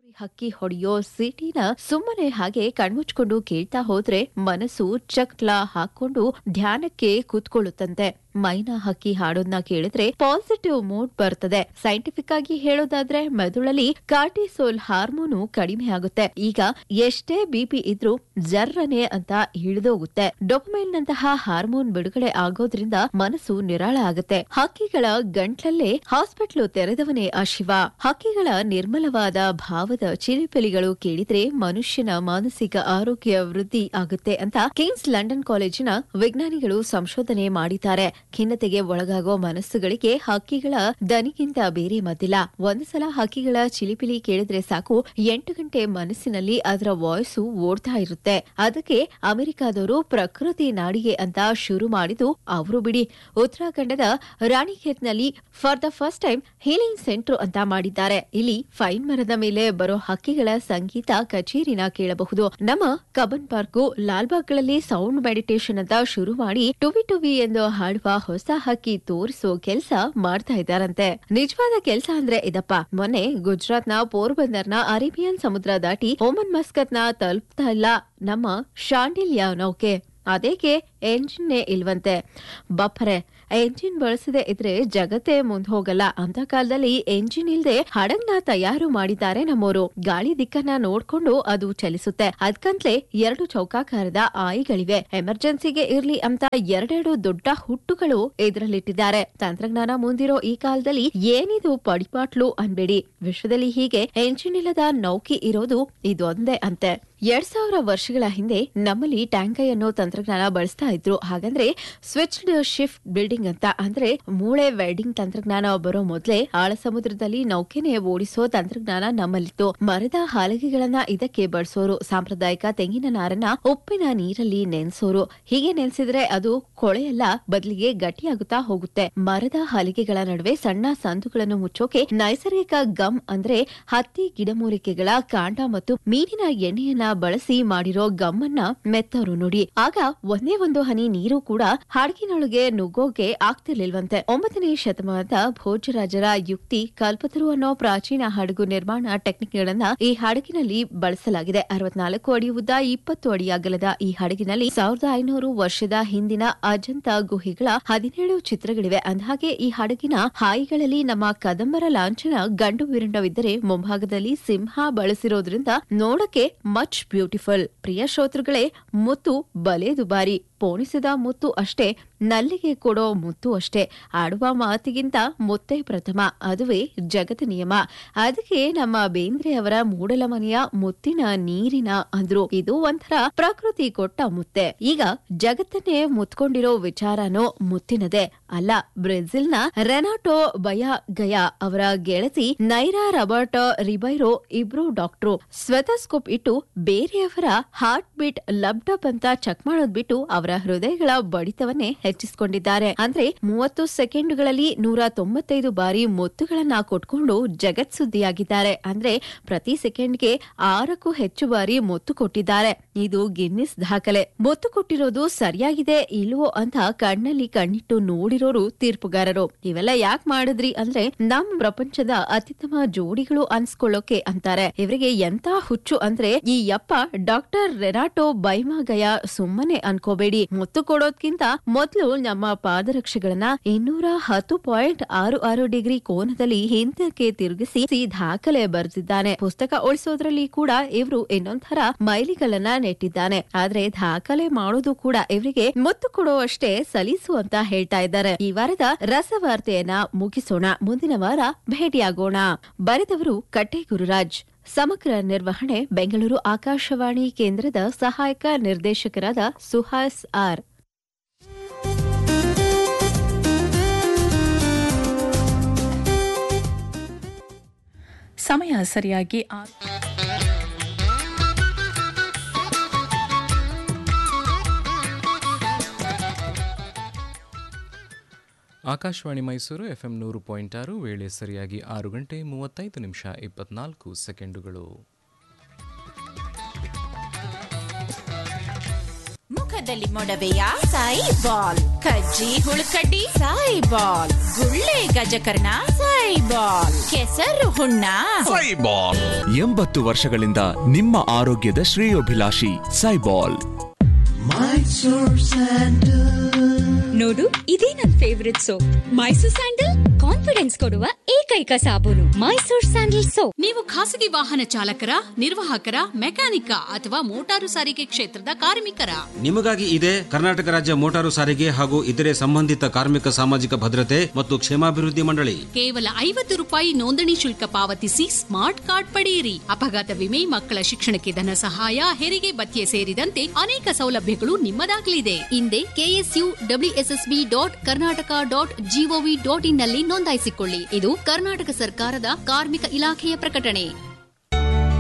ಹಕ್ಕಿ ಹೊಡೆಯೋ ಸಿಟಿನ ಸುಮ್ಮನೆ ಹಾಗೆ ಕಣ್ಮುಚ್ಕೊಂಡು ಕೇಳ್ತಾ ಹೋದ್ರೆ ಮನಸ್ಸು ಚಕ್ಲ ಹಾಕೊಂಡು ಧ್ಯಾನಕ್ಕೆ ಕೂತ್ಕೊಳ್ಳುತ್ತಂತೆ ಮೈನಾ ಹಕ್ಕಿ ಹಾಡೋದ್ನ ಕೇಳಿದ್ರೆ ಪಾಸಿಟಿವ್ ಮೂಡ್ ಬರ್ತದೆ ಸೈಂಟಿಫಿಕ್ ಆಗಿ ಹೇಳೋದಾದ್ರೆ ಮೆದುಳಲ್ಲಿ ಕಾರ್ಟಿಸೋಲ್ ಹಾರ್ಮೋನು ಕಡಿಮೆ ಆಗುತ್ತೆ ಈಗ ಎಷ್ಟೇ ಬಿಪಿ ಇದ್ರೂ ಜರ್ರನೆ ಅಂತ ಹಿಡಿದೋಗುತ್ತೆ ಡೊಪಮೈನ್ ನಂತಹ ಹಾರ್ಮೋನ್ ಬಿಡುಗಡೆ ಆಗೋದ್ರಿಂದ ಮನಸ್ಸು ನಿರಾಳ ಆಗುತ್ತೆ ಹಕ್ಕಿಗಳ ಗಂಟ್ಲಲ್ಲೇ ಹಾಸ್ಪಿಟ್ಲು ತೆರೆದವನೇ ಆ ಶಿವ ಹಕ್ಕಿಗಳ ನಿರ್ಮಲವಾದ ಭಾವದ ಚಿಲಿಪಿಲಿಗಳು ಕೇಳಿದ್ರೆ ಮನುಷ್ಯನ ಮಾನಸಿಕ ಆರೋಗ್ಯ ವೃದ್ಧಿ ಆಗುತ್ತೆ ಅಂತ ಕಿಂಗ್ಸ್ ಲಂಡನ್ ಕಾಲೇಜಿನ ವಿಜ್ಞಾನಿಗಳು ಸಂಶೋಧನೆ ಮಾಡಿದ್ದಾರೆ ಖಿನ್ನತೆಗೆ ಒಳಗಾಗೋ ಮನಸ್ಸುಗಳಿಗೆ ಹಕ್ಕಿಗಳ ದನಿಗಿಂತ ಬೇರೆ ಮದ್ದಿಲ್ಲ ಒಂದು ಸಲ ಹಕ್ಕಿಗಳ ಚಿಲಿಪಿಲಿ ಕೇಳಿದ್ರೆ ಸಾಕು ಎಂಟು ಗಂಟೆ ಮನಸ್ಸಿನಲ್ಲಿ ಅದರ ವಾಯ್ಸು ಓಡ್ತಾ ಇರುತ್ತೆ ಅದಕ್ಕೆ ಅಮೆರಿಕಾದವರು ಪ್ರಕೃತಿ ನಾಡಿಗೆ ಅಂತ ಶುರು ಮಾಡಿದ್ದು ಅವರು ಬಿಡಿ ಉತ್ತರಾಖಂಡದ ರಾಣಿಖೇತ್ನಲ್ಲಿ for the first time healing center ಅಂತ ಮಾಡಿದ್ದಾರೆ ಇಲ್ಲಿ ಫೈನ್ ಮರದ ಮೇಲೆ ಬರೋ ಹಕ್ಕಿಗಳ ಸಂಗೀತ ಕಚೇರಿನ ಕೇಳಬಹುದು ನಮ್ಮ ಕಬನ್ ಪಾರ್ಕು ಲಾಲ್ಬಾಗ್ಗಳಲ್ಲಿ ಸೌಂಡ್ ಮೆಡಿಟೇಷನ್ ಅಂತ ಶುರು ಮಾಡಿ ಟುವಿ ಟುವಿ ಎಂದು ಹಾಡುವ ಹೊಸ ಹಕ್ಕಿ ತೋರಿಸೋ ಕೆಲಸ ಮಾಡ್ತಾ ಇದ್ದಾರಂತೆ ನಿಜವಾದ ಕೆಲಸ ಅಂದ್ರೆ ಇದಪ್ಪ ಮೊನ್ನೆ ಗುಜರಾತ್ನ ಪೋರ್ಬಂದರ್ನ ಅರೇಬಿಯನ್ ಸಮುದ್ರ ದಾಟಿ ಓಮನ್ ಮಸ್ಕತ್ನ ತಲುಪ್ತಾ ಇಲ್ಲ ನಮ್ಮ ಶಾಂಡಿಲ್ಯ ನೌಕೆ ಅದೇಕೆ ಎಂಜಿನ್ನೇ ಇಲ್ವಂತೆ ಬಪ್ಪರೆ ಎಂಜಿನ್ ಬಳಸದೆ ಇದ್ರೆ ಜಗತ್ತೇ ಮುಂದ್ ಹೋಗಲ್ಲ ಅಂತ ಕಾಲದಲ್ಲಿ ಎಂಜಿನ್ ಇಲ್ದೆ ಹಡಗ್ನ ತಯಾರು ಮಾಡಿದ್ದಾರೆ ನಮ್ಮೋರು ಗಾಳಿ ದಿಕ್ಕನ್ನ ನೋಡ್ಕೊಂಡು ಅದು ಚಲಿಸುತ್ತೆ ಅದ್ಕಂತ್ಲೆ ಎರಡು ಚೌಕಾಕಾರದ ಆಯಿಗಳಿವೆ ಎಮರ್ಜೆನ್ಸಿಗೆ ಇರ್ಲಿ ಅಂತ ಎರಡೆರಡು ದೊಡ್ಡ ಹುಟ್ಟುಗಳು ಇದರಲ್ಲಿಟ್ಟಿದ್ದಾರೆ ತಂತ್ರಜ್ಞಾನ ಮುಂದಿರೋ ಈ ಕಾಲದಲ್ಲಿ ಏನಿದು ಪಡಿಪಾಟ್ಲು ಅನ್ಬೇಡಿ ವಿಶ್ವದಲ್ಲಿ ಹೀಗೆ ಎಂಜಿನ್ ಇಲ್ಲದ ನೌಕೆ ಇರೋದು ಇದೊಂದೇ ಅಂತೆ ಎರಡ್ ಸಾವಿರ ವರ್ಷಗಳ ಹಿಂದೆ ನಮ್ಮಲ್ಲಿ ಟ್ಯಾಂಕೈ ಅನ್ನೋ ತಂತ್ರಜ್ಞಾನ ಬಳಸ್ತಾ ಇದ್ರು ಹಾಗಂದ್ರೆ ಸ್ವಿಚ್ಡ್ ಶಿಫ್ಟ್ ಬಿಲ್ಡಿಂಗ್ ಅಂತ ಅಂದ್ರೆ ಮೂಳೆ ವೆಲ್ಡಿಂಗ್ ತಂತ್ರಜ್ಞಾನ ಬರೋ ಮೊದಲೇ ಆಳ ಸಮುದ್ರದಲ್ಲಿ ನೌಕೆನೆ ಓಡಿಸೋ ತಂತ್ರಜ್ಞಾನ ನಮ್ಮಲ್ಲಿತ್ತು ಮರದ ಹಾಲಿಗೆಗಳನ್ನ ಇದಕ್ಕೆ ಬಳಸೋರು ಸಾಂಪ್ರದಾಯಿಕ ತೆಂಗಿನ ನಾರನ್ನ ಉಪ್ಪಿನ ನೀರಲ್ಲಿ ನೆನೆಸೋರು ಹೀಗೆ ನೆನೆಸಿದ್ರೆ ಅದು ಕೊಳೆಯಲ್ಲ ಬದಲಿಗೆ ಗಟ್ಟಿಯಾಗುತ್ತಾ ಹೋಗುತ್ತೆ ಮರದ ಹಲಿಗೆಗಳ ನಡುವೆ ಸಣ್ಣ ಸಂದುಗಳನ್ನು ಮುಚ್ಚೋಕೆ ನೈಸರ್ಗಿಕ ಗಮ್ ಅಂದ್ರೆ ಹತ್ತಿ ಗಿಡಮೂಲಿಕೆಗಳ ಕಾಂಡ ಮತ್ತು ಮೀನಿನ ಎಣ್ಣೆಯನ್ನ ಬಳಸಿ ಮಾಡಿರೋ ಗಮ್ಮನ್ನ ಮೆತ್ತರು ನೋಡಿ ಆಗ ಒಂದೇ ಒಂದು ಹನಿ ನೀರು ಕೂಡ ಹಾಡ್ಗಿನೊಳಗೆ ನುಗ್ಗೋಕೆ ಆಗ್ತಿರ್ಲಿಲ್ವಂತೆ ಒಂಬತ್ತನೇ ಶತಮಾನದ ಭೋಜರಾಜರ ಯುಕ್ತಿ ಕಲ್ಪತರು ಅನ್ನೋ ಪ್ರಾಚೀನ ಹಡಗು ನಿರ್ಮಾಣ ಟೆಕ್ನಿಕ್ಗಳನ್ನ ಈ ಹಡಗಿನಲ್ಲಿ ಬಳಸಲಾಗಿದೆ ಅರವತ್ನಾಲ್ಕು ಅಡಿ ಉದ್ದ ಇಪ್ಪತ್ತು ಅಡಿ ಅಗಲದ ಈ ಹಡಗಿನಲ್ಲಿ ಸಾವಿರದ ಐನೂರು ವರ್ಷದ ಹಿಂದಿನ ಅಜಂತ ಗುಹೆಗಳ ಹದಿನೇಳು ಚಿತ್ರಗಳಿವೆ ಅಂದಹಾಗೆ ಈ ಹಡಗಿನ ಹಾಯಿಗಳಲ್ಲಿ ನಮ್ಮ ಕದಂಬರ ಲಾಂಛನ ಗಂಡು ವಿರುಂಡವಿದ್ದರೆ ಮುಂಭಾಗದಲ್ಲಿ ಸಿಂಹ ಬಳಸಿರೋದ್ರಿಂದ ನೋಡಕ್ಕೆ ಮಚ್ ಬ್ಯೂಟಿಫುಲ್ ಪ್ರಿಯ ಶ್ರೋತೃಗಳೇ ಮುತ್ತು ಬಲೆ ದುಬಾರಿ ಪೋಣಿಸಿದ ಮುತ್ತು ಅಷ್ಟೇ ನಲ್ಲಿಗೆ ಕೊಡೋ ಮುತ್ತು ಅಷ್ಟೇ ಆಡುವ ಮಾತಿಗಿಂತ ಮುತ್ತೇ ಪ್ರಥಮ ಅದುವೇ ಜಗತ ನಿಯಮ ಅದಕ್ಕೆ ನಮ್ಮ ಬೇಂದ್ರೆ ಅವರ ಮೂಡಲಮನೆಯ ಮುತ್ತಿನ ನೀರಿನ ಅಂದ್ರು ಇದು ಒಂಥರ ಪ್ರಕೃತಿ ಕೊಟ್ಟ ಮುತ್ತೆ ಈಗ ಜಗತ್ತನ್ನೇ ಮುತ್ಕೊಂಡಿರೋ ವಿಚಾರನೋ ಮುತ್ತಿನದೇ ಅಲ್ಲ ಬ್ರೆಜಿಲ್ನ ರೆನಾಟೋ ಬಯಾ ಗಯಾ ಅವರ ಗೆಳತಿ ನೈರಾ ರಬರ್ಟ್ ರಿಬೈರೋ ಇಬ್ರು ಡಾಕ್ಟ್ರು ಸ್ವೆತಸ್ಕೋಪ್ ಇಟ್ಟು ಬೇರೆಯವರ ಹಾರ್ಟ್ ಬೀಟ್ ಲಬ್ಡಪ್ ಅಂತ ಚೆಕ್ ಮಾಡೋದ್ ಬಿಟ್ಟು ಅವರ ಹೃದಯಗಳ ಬಡಿತವನ್ನೇ ಹೆಚ್ಚಿಸಿಕೊಂಡಿದ್ದಾರೆ ಅಂದ್ರೆ ಮೂವತ್ತು ಸೆಕೆಂಡ್ಗಳಲ್ಲಿ ನೂರ ತೊಂಬತ್ತೈದು ಬಾರಿ ಮುತ್ತುಗಳನ್ನ ಕೊಟ್ಕೊಂಡು ಜಗತ್ ಸುದ್ದಿಯಾಗಿದ್ದಾರೆ ಅಂದ್ರೆ ಪ್ರತಿ ಸೆಕೆಂಡ್ಗೆ ಆರಕ್ಕೂ ಹೆಚ್ಚು ಬಾರಿ ಮುತ್ತು ಕೊಟ್ಟಿದ್ದಾರೆ ಇದು ಗಿನ್ನಿಸ್ ದಾಖಲೆ ಮುತ್ತು ಕೊಟ್ಟಿರೋದು ಸರಿಯಾಗಿದೆ ಇಲ್ವೋ ಅಂತ ಕಣ್ಣಲ್ಲಿ ಕಣ್ಣಿಟ್ಟು ನೋಡಿರೋರು ತೀರ್ಪುಗಾರರು ಇವೆಲ್ಲ ಯಾಕೆ ಮಾಡಿದ್ರಿ ಅಂದ್ರೆ ನಮ್ ಪ್ರಪಂಚದ ಅತ್ಯುತ್ತಮ ಜೋಡಿಗಳು ಅನ್ಸ್ಕೊಳ್ಳೋಕೆ ಅಂತಾರೆ ಇವರಿಗೆ ಎಂತ ಹುಚ್ಚು ಅಂದ್ರೆ ಈ ಯಪ್ಪ ಡಾಕ್ಟರ್ ರೆನಾಟೋ ಬೈಮಾಗಯ ಸುಮ್ಮನೆ ಅನ್ಕೋಬೇಡಿ ಮುತ್ತು ಕೊಡೋದ್ಕಿಂತ ಮೊದಲು ನಮ್ಮ ಪಾದರಕ್ಷೆಗಳನ್ನ ಇನ್ನೂರ ಹತ್ತು ಪಾಯಿಂಟ್ ಆರು ಆರು ಡಿಗ್ರಿ ಕೋನದಲ್ಲಿ ಹಿಂದಕ್ಕೆ ತಿರುಗಿಸಿ ಸಿ ದಾಖಲೆ ಬರೆದಿದ್ದಾನೆ ಪುಸ್ತಕ ಉಳಿಸೋದ್ರಲ್ಲಿ ಕೂಡ ಇವರು ಇನ್ನೊಂಥರ ಮೈಲಿಗಳನ್ನ ನೆಟ್ಟಿದ್ದಾನೆ ಆದ್ರೆ ದಾಖಲೆ ಮಾಡೋದು ಕೂಡ ಇವರಿಗೆ ಮುತ್ತು ಕೊಡುವಷ್ಟೇ ಸಲೀಸು ಅಂತ ಹೇಳ್ತಾ ಇದ್ದಾರೆ ಈ ವಾರದ ರಸವಾರ್ತೆಯನ್ನ ಮುಗಿಸೋಣ ಮುಂದಿನ ವಾರ ಭೇಟಿಯಾಗೋಣ ಬರೆದವರು ಕಟ್ಟೆ ಗುರುರಾಜ್ ಸಮಗ್ರ ನಿರ್ವಹಣೆ ಬೆಂಗಳೂರು ಆಕಾಶವಾಣಿ ಕೇಂದ್ರದ ಸಹಾಯಕ ನಿರ್ದೇಶಕರಾದ ಸುಹಾಸ್ ಆರ್ ಸಮಯ ಸರಿಯಾಗಿ ಆರು ಆಕಾಶವಾಣಿ ಮೈಸೂರು ಎಫ್ ಎಂ ನೂರು ಪಾಯಿಂಟ್ ಆರು ವೇಳೆ ಸರಿಯಾಗಿ ಆರು ಗಂಟೆ ಮೂವತ್ತೈದು ನಿಮಿಷ ಇಪ್ಪತ್ನಾಲ್ಕು ಸೆಕೆಂಡುಗಳು ಮುಖದಲ್ಲಿ ಮೊಡವೆಯ ಸಾಯಿ ಬಾಲ್ ಕಜ್ಜಿ ಹುಳುಕಡ್ಡಿ ಸಾಯಿ ಬಾಲ್ ಗುಳ್ಳೆ ಗಜಕರ್ಣ ಸಾಯಿ ಬಾಲ್ ಕೆಸರು ಹುಣ್ಣ ಸೈಬಾಲ್ ಎಂಬತ್ತು ವರ್ಷಗಳಿಂದ ನಿಮ್ಮ ಆರೋಗ್ಯದ ಶ್ರೇಯೋಭಿಲಾಷಿ ಸೈಬಾಲ್ ನೋಡು ಇದೇ ನನ್ favourite soap Mysore sandal confidence ಕೊಡುವ ಏಕೈಕ ಸಾಬೂನು ಮೈಸೂರ್ ಸ್ಯಾಂಡಲ್ ಸೋಪ್ ನೀವು ಖಾಸಗಿ ವಾಹನ ಚಾಲಕರ ನಿರ್ವಾಹಕರ ಮೆಕ್ಯಾನಿಕ ಅಥವಾ ಮೋಟಾರು ಸಾರಿಗೆ ಕ್ಷೇತ್ರದ ಕಾರ್ಮಿಕರ ನಿಮಗಾಗಿ ಇದೆ ಕರ್ನಾಟಕ ರಾಜ್ಯ ಮೋಟಾರು ಸಾರಿಗೆ ಹಾಗೂ ಇತರೆ ಸಂಬಂಧಿತ ಕಾರ್ಮಿಕ ಸಾಮಾಜಿಕ ಭದ್ರತೆ ಮತ್ತು ಕ್ಷೇಮಾಭಿವೃದ್ಧಿ ಮಂಡಳಿ ಕೇವಲ ಐವತ್ತು ರೂಪಾಯಿ ನೋಂದಣಿ ಶುಲ್ಕ ಪಾವತಿಸಿ ಸ್ಮಾರ್ಟ್ ಕಾರ್ಡ್ ಪಡೆಯಿರಿ ಅಪಘಾತ ವಿಮೆ ಮಕ್ಕಳ ಶಿಕ್ಷಣಕ್ಕೆ ಧನ ಸಹಾಯ ಹೆರಿಗೆ ಭತ್ಯೆ ಸೇರಿದಂತೆ ಅನೇಕ ಸೌಲಭ್ಯಗಳು ನಿಮ್ಮದಾಗಲಿದೆ ಹಿಂದೆ KSU WSSB dot Karnataka dot GOV dot in ನಲ್ಲಿ ನೋಂದಾಯಿಸಿಕೊಳ್ಳಿ ಇದು ಕರ್ನಾಟಕ ಸರ್ಕಾರದ ಕಾರ್ಮಿಕ ಇಲಾಖೆಯ ಪ್ರಕಟಣೆ